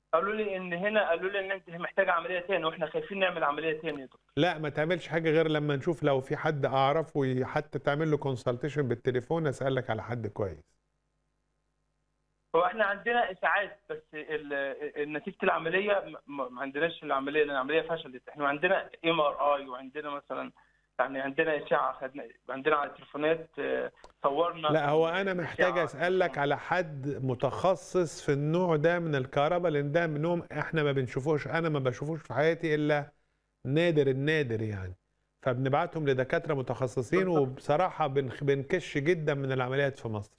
قالوا لي ان هنا قالوا لي ان انت محتاجه عمليه تاني واحنا خايفين نعمل عمليه تاني يا دكتور لا ما تعملش حاجه غير لما نشوف لو في حد اعرفه حتى تعمل له كونسلتيشن بالتليفون اسالك على حد كويس هو احنا عندنا اشاعات بس ال- ال- نتيجه العمليه ما ما عندناش العمليه لان العمليه فشلت احنا عندنا ام ار اي وعندنا مثلا يعني عندنا اشعه خدنا عندنا على التليفونات آه، صورنا لا هو انا محتاج الأشعة. اسالك على حد متخصص في النوع ده من الكهرباء لان ده منهم احنا ما بنشوفوش انا ما بشوفوش في حياتي الا نادر النادر يعني فبنبعتهم لدكاتره متخصصين بالظبط. وبصراحه بنخ- بنكش جدا من العمليات في مصر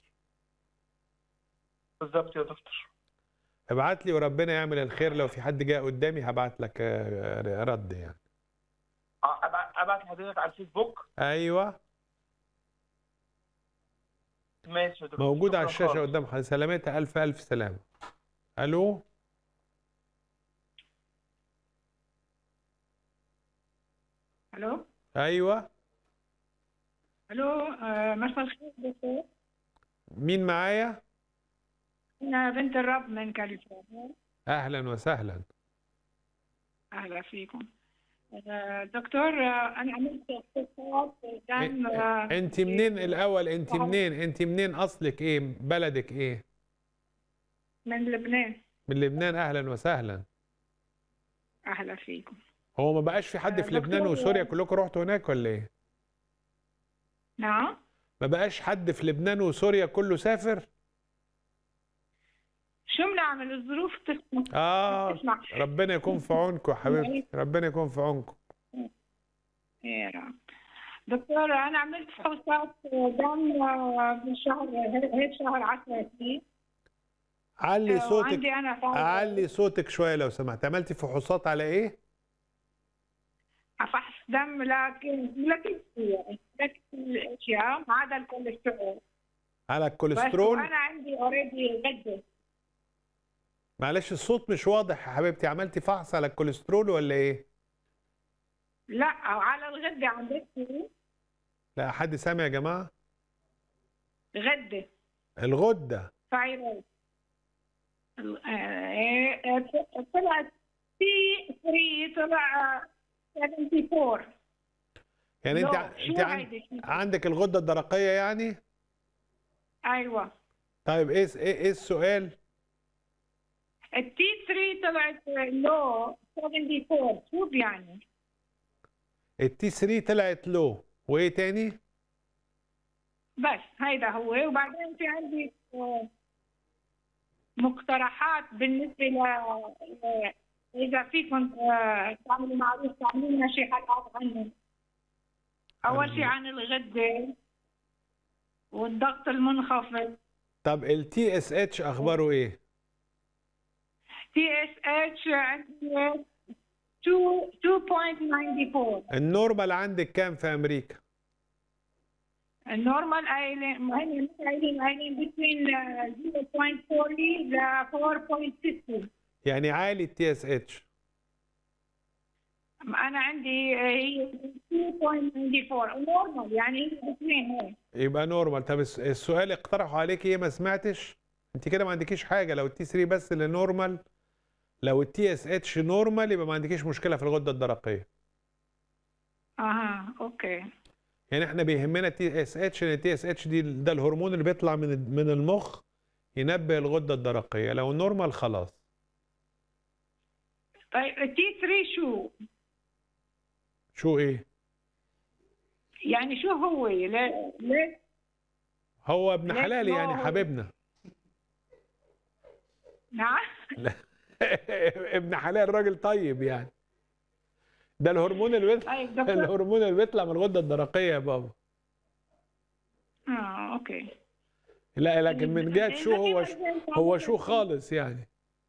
بالظبط يا دكتور ابعت لي وربنا يعمل الخير لو في حد جاء قدامي هبعت لك آه، رد يعني آه، أبع- ابعت لحضرتك على الفيسبوك ايوه ماشي يا دكتور موجود على شكراً الشاشه خالص. قدام حضرتك سلامتها الف الف سلامه الو الو ايوه الو آه، مساء الخير دكتور مين معايا انا بنت الرب من كاليفورنيا اهلا وسهلا اهلا فيكم آه، دكتور آه، انا عملت اختصاص دم آه، انت منين الاول انت منين انت منين اصلك ايه بلدك ايه من لبنان من لبنان اهلا وسهلا اهلا فيكم هو ما بقاش في حد آه، في لبنان دكتور، وسوريا كلكم رحتوا هناك ولا ايه نعم ما بقاش حد في لبنان وسوريا كله سافر شو بنعمل الظروف تسمح اه تسمح ربنا يكون في عونكم حبيبتي ربنا يكون في عونكم يا رب دكتور انا عملت فحوصات دم آه، بالشهر هيك شهر 10 سنين علي آه، صوتك وعندي انا فحص- علي صوتك شويه لو سمحت عملتي فحوصات على ايه فحص دم لكن لكن يعني لكن الاشياء ما عدا الكوليسترول على بس الكوليسترول انا عندي اوريدي غده معلش الصوت مش واضح يا حبيبتي عملتي فحص على الكوليسترول ولا ايه لا على الغده عندي لا حد سامع يا جماعه غده الغده ثايرويد ال- آه، آه، طلعت تي 3 طلع آه، 74 يعني انت لو، ع- شو انت عن- هيدي؟ عندك الغده الدرقيه يعني ايوه طيب ايه ايه ايه السؤال التي 3 طلعت لو 74 شو يعني؟ التي 3 طلعت لو وايه تاني بس هيدا هو وبعدين في عندي آه، مقترحات بالنسبة ل ل- إذا فيكم آه، تعملوا معروف تعملوا لنا شي حلقات عنه أول شيء عن الغدة والضغط المنخفض طب التي اس اتش اخباره ايه تي اس اتش عندي 2.94 النورمال عندك كام في امريكا النورمال قايلين هن قايلين قايلين بين 0.40 ل 4.60 يعني عالي التي اس اتش انا عندي هي 2.94 نورمال يعني اثنين هيك يبقى نورمال طب الس- السؤال اقترحوا عليك ايه ما سمعتش انت كده ما عندكيش حاجه لو التي 3 بس اللي نورمال لو التي اس اتش نورمال يبقى ما عندكيش مشكله في الغده الدرقيه اها اوكي يعني احنا بيهمنا التي اس اتش لان التي اس اتش دي ده الهرمون اللي بيطلع من من المخ ينبه الغده الدرقيه لو نورمال خلاص طيب التي 3 شو؟ شو ايه يعني شو هو؟ ليه ليه هو ابن ليه حلال يعني نور؟ حبيبنا نعم؟ ابن حلال راجل طيب يعني ده الهرمون اللي بيطلع طيب دكتور الهرمون اللي بيطلع من الغده الدرقيه يا بابا اه اوكي لا لكن من جهه شو هو إذا هو شو خالص يعني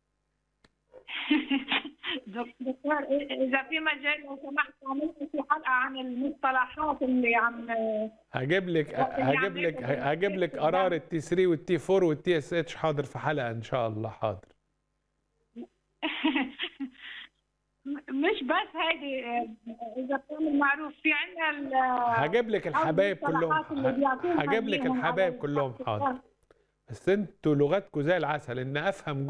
دك- دكتور اذا في مجال لو سمحت تعمل لي في حلقه عن المصطلحات اللي عم هجيب لك هجيب لك هجيب لك قرار التي 3 والتي 4 والتي اس اتش حاضر في حلقه ان شاء الله حاضر مش بس هيدي اذا بتعمل معروف في عندنا هجيب لك الحبايب كلهم هجيب لك الحبايب كلهم حاضر بس انتوا لغتكم زي العسل ان افهم